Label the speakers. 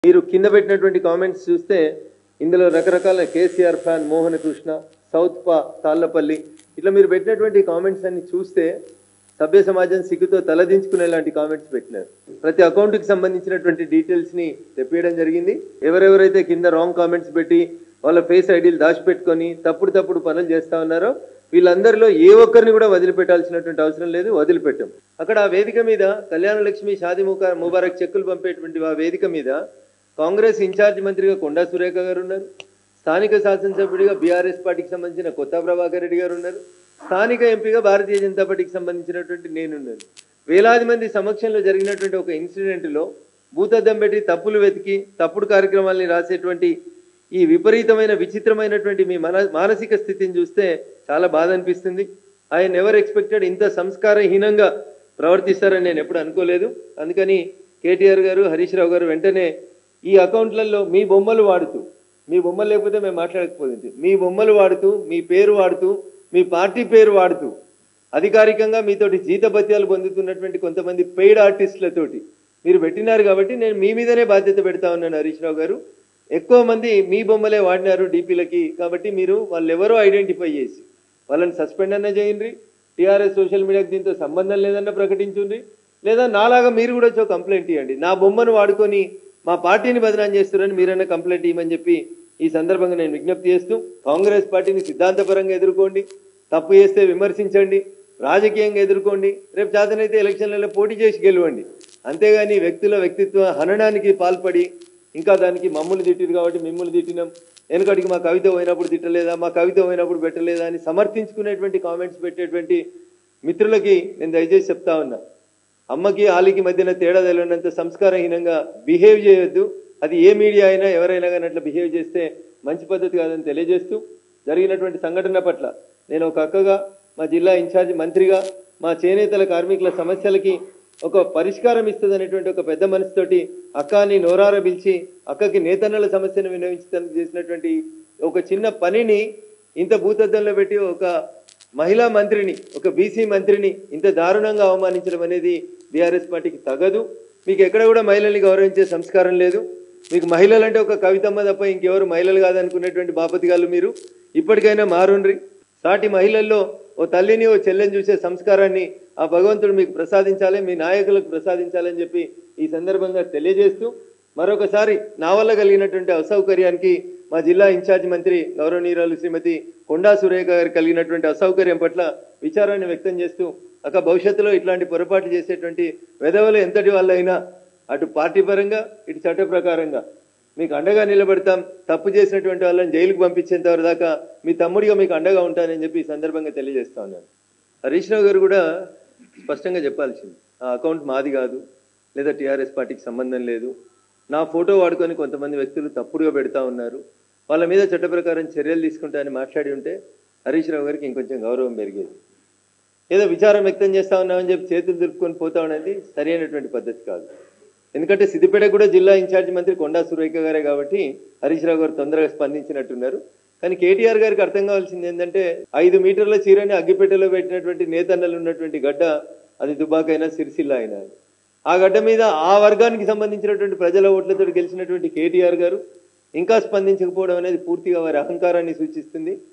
Speaker 1: మీరు కింద పెట్టినటువంటి కామెంట్స్ చూస్తే ఇందులో రకరకాల కేసీఆర్ ఫ్యాన్ మోహన కృష్ణ సౌత్ పా తాళ్లపల్లి ఇట్లా మీరు పెట్టినటువంటి కామెంట్స్ అన్ని చూస్తే సభ్య సమాజం సిగ్గుతో తలదించుకునే లాంటి కామెంట్స్ పెట్టినారు ప్రతి అకౌంట్కి సంబంధించినటువంటి డీటెయిల్స్ ని తెప్పియడం జరిగింది ఎవరెవరైతే కింద రాంగ్ కామెంట్స్ పెట్టి వాళ్ళ ఫేస్ ఐడీలు దాచిపెట్టుకొని తప్పుడు తప్పుడు పనులు చేస్తా ఉన్నారో వీళ్ళందరిలో ఏ ఒక్కరిని కూడా వదిలిపెట్టాల్సినటువంటి అవసరం లేదు వదిలిపెట్టాం అక్కడ ఆ వేదిక మీద కళ్యాణ లక్ష్మి షాది ముకా- ముబారక్ చెక్కులు పంపేటువంటి ఆ వేదిక మీద కాంగ్రెస్ ఇన్ఛార్జ్ మంత్రిగా కొండా సురేఖ గారు ఉన్నారు స్థానిక శాసనసభ్యుడిగా బీఆర్ఎస్ పార్టీకి సంబంధించిన కొత్త ప్రభాకర్ రెడ్డి గారు ఉన్నారు స్థానిక ఎంపీగా భారతీయ జనతా పార్టీకి సంబంధించినటువంటి నేనున్నాను వేలాది మంది సమక్షంలో జరిగినటువంటి ఒక ఇన్సిడెంట్ లో భూతద్దం పెట్టి తప్పులు వెతికి తప్పుడు కార్యక్రమాల్ని రాసేటువంటి ఈ విపరీతమైన విచిత్రమైనటువంటి మీ మన మానసిక స్థితిని చూస్తే చాలా బాధ అనిపిస్తుంది ఆయన ఎవరు ఎక్స్పెక్టెడ్ ఇంత సంస్కారహీనంగా ప్రవర్తిస్తారని నేను ఎప్పుడు అనుకోలేదు అందుకని కేటీఆర్ గారు హరీష్ రావు గారు వెంటనే ఈ అకౌంట్లలో మీ బొమ్మలు వాడుతూ మీ బొమ్మలు లేకపోతే మేము మాట్లాడకపోతుంది మీ బొమ్మలు వాడుతూ మీ పేరు వాడుతూ మీ పార్టీ పేరు వాడుతూ అధికారికంగా మీతోటి జీతభత్యాలు పొందుతున్నటువంటి కొంతమంది పెయిడ్ ఆర్టిస్టులతోటి మీరు పెట్టినారు కాబట్టి నేను మీ మీదనే బాధ్యత పెడతా ఉన్నాను హరీష్ రావు గారు ఎక్కువ మంది మీ బొమ్మలే వాడినారు డీపీలకి కాబట్టి మీరు వాళ్ళు ఎవరో ఐడెంటిఫై చేసి వాళ్ళని సస్పెండ్ అన్న చేయండి టీఆర్ఎస్ సోషల్ మీడియాకి దీంతో సంబంధం లేదన్న ప్రకటించుండ్రి లేదా నాలాగా మీరు కూడా వచ్చి కంప్లైంట్ ఇవ్వండి నా బొమ్మను వాడుకొని మా పార్టీని బదనాం చేస్తున్నారని మీరన్నా కంప్లైంట్ ఇవ్వమని చెప్పి ఈ సందర్భంగా నేను విజ్ఞప్తి చేస్తూ కాంగ్రెస్ పార్టీని సిద్ధాంతపరంగా ఎదుర్కోండి తప్పు చేస్తే విమర్శించండి రాజకీయంగా ఎదుర్కోండి రేపు చేతనైతే ఎలక్షన్లలో పోటీ చేసి గెలవండి అంతేగాని వ్యక్తుల వ్యక్తిత్వ హననానికి పాల్పడి ఇంకా దానికి మమ్మల్ని తిట్టిరు కాబట్టి మిమ్మల్ని తిట్టినాం వెనకటికి మా కవిత పోయినప్పుడు తిట్టలేదా మా కవిత పోయినప్పుడు పెట్టలేదా అని సమర్థించుకునేటువంటి కామెంట్స్ పెట్టేటువంటి మిత్రులకి నేను దయచేసి చెప్తా ఉన్నా అమ్మకి ఆలికి మధ్యన తేడా తెలియనంత సంస్కారహీనంగా బిహేవ్ చేయొద్దు అది ఏ మీడియా అయినా ఎవరైనా కానీ అట్లా బిహేవ్ చేస్తే మంచి పద్ధతి కాదని తెలియజేస్తూ జరిగినటువంటి సంఘటన పట్ల నేను ఒక అక్కగా మా జిల్లా ఇన్ఛార్జి మంత్రిగా మా చేనేతల కార్మికుల సమస్యలకి ఒక పరిష్కారం ఇస్తుంది అనేటువంటి ఒక పెద్ద మనసుతోటి అక్కని నోరార పిలిచి అక్కకి నేతన్నల సమస్యను వినియోగించడానికి చేసినటువంటి ఒక చిన్న పనిని ఇంత భూతద్దంలో పెట్టి ఒక మహిళా మంత్రిని ఒక బీసీ మంత్రిని ఇంత దారుణంగా అవమానించడం అనేది బీఆర్ఎస్ పార్టీకి తగదు మీకు ఎక్కడ కూడా మహిళల్ని గౌరవించే సంస్కారం లేదు మీకు మహిళలంటే ఒక కవితమ్మ తప్ప ఇంకెవరు మహిళలు కాదనుకునేటువంటి బాపతిగాళ్ళు మీరు ఇప్పటికైనా మారుండ్రి సాటి మహిళల్లో ఓ తల్లిని ఓ చెల్లెని చూసే సంస్కారాన్ని ఆ భగవంతుడు మీకు ప్రసాదించాలి మీ నాయకులకు ప్రసాదించాలని చెప్పి ఈ సందర్భంగా తెలియజేస్తూ మరొకసారి నా వల్ల కలిగినటువంటి అసౌకర్యానికి మా జిల్లా ఇన్ఛార్జ్ మంత్రి గౌరవనీయురాలు శ్రీమతి కొండా సురేఖ గారు కలిగినటువంటి అసౌకర్యం పట్ల విచారాన్ని వ్యక్తం చేస్తూ అక్క భవిష్యత్తులో ఇట్లాంటి పొరపాటు చేసేటువంటి వెధవలు ఎంతటి వాళ్ళైనా అటు పార్టీ పరంగా ఇటు చట్ట ప్రకారంగా మీకు అండగా నిలబడతాం తప్పు చేసినటువంటి వాళ్ళని జైలుకు పంపించేంత వరకు దాకా మీ తమ్ముడిగా మీకు అండగా ఉంటానని చెప్పి ఈ సందర్భంగా తెలియజేస్తా ఉన్నాను హరీష్ రావు గారు కూడా స్పష్టంగా చెప్పాల్సింది ఆ అకౌంట్ మాది కాదు లేదా టీఆర్ఎస్ పార్టీకి సంబంధం లేదు నా ఫోటో వాడుకొని కొంతమంది వ్యక్తులు తప్పుడుగా పెడతా ఉన్నారు వాళ్ళ మీద చట్ట ప్రకారం చర్యలు తీసుకుంటా అని మాట్లాడి ఉంటే హరీష్ రావు గారికి ఇంకొంచెం గౌరవం పెరిగేది ఏదో విచారం వ్యక్తం చేస్తా ఉన్నామని చెప్పి చేతులు దులుపుకొని పోతా ఉన్నది సరైనటువంటి పద్ధతి కాదు ఎందుకంటే సిద్దిపేట కూడా జిల్లా ఇన్ఛార్జ్ మంత్రి కొండా సురేఖ గారే కాబట్టి హరీష్ రావు గారు తొందరగా స్పందించినట్టున్నారు కానీ కేటీఆర్ గారికి అర్థం కావాల్సింది ఏంటంటే ఐదు మీటర్ల చీరని అగ్గిపెట్టెలో పెట్టినటువంటి నేతన్నలు ఉన్నటువంటి గడ్డ అది దుబాకైనా సిరిసిల్ల అయినా ఆ గడ్డ మీద ఆ వర్గానికి సంబంధించినటువంటి ప్రజల ఓట్లతో గెలిచినటువంటి కేటీఆర్ గారు ఇంకా స్పందించకపోవడం అనేది పూర్తిగా వారి అహంకారాన్ని సూచిస్తుంది